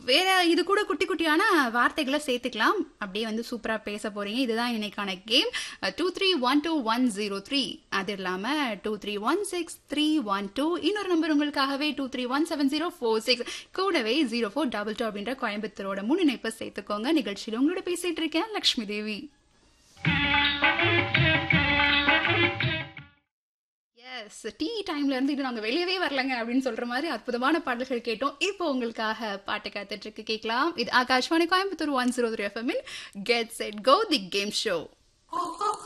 வேற இது கூட குட்டி குட்டியான வார்த்தைகளை சேர்த்துக்கலாம் அப்படியே வந்து சூப்பரா பேச போறீங்க இதுதான் இன்னைக்கான game two three one two one zero three அது இல்லாம two three one six three one two இன்னொரு நம்பர் உங்களுக்காகவே two three one seven zero four six கூடவே ஜீரோ ஃபோர் டபுள் டூ அப்படின்ற கோயம்புத்தூரோட முன்னிணைப்பை சேர்த்துக்கோங்க நிகழ்ச்சியில் உங்களோட பேசிட்டு இருக்கேன் லக்ஷ்மி தேவி எஸ் டீ டைம்ல இருந்து இது நாங்க வெளியவே வரலங்க அப்படின்னு சொல்ற மாதிரி அற்புதமான பாடல்கள் கேட்டோம் இப்போ உங்களுக்காக பாட்டு காத்துட்டு இருக்கு கேட்கலாம் இது Akashvani Coimbatore one zero three FM get set go the game show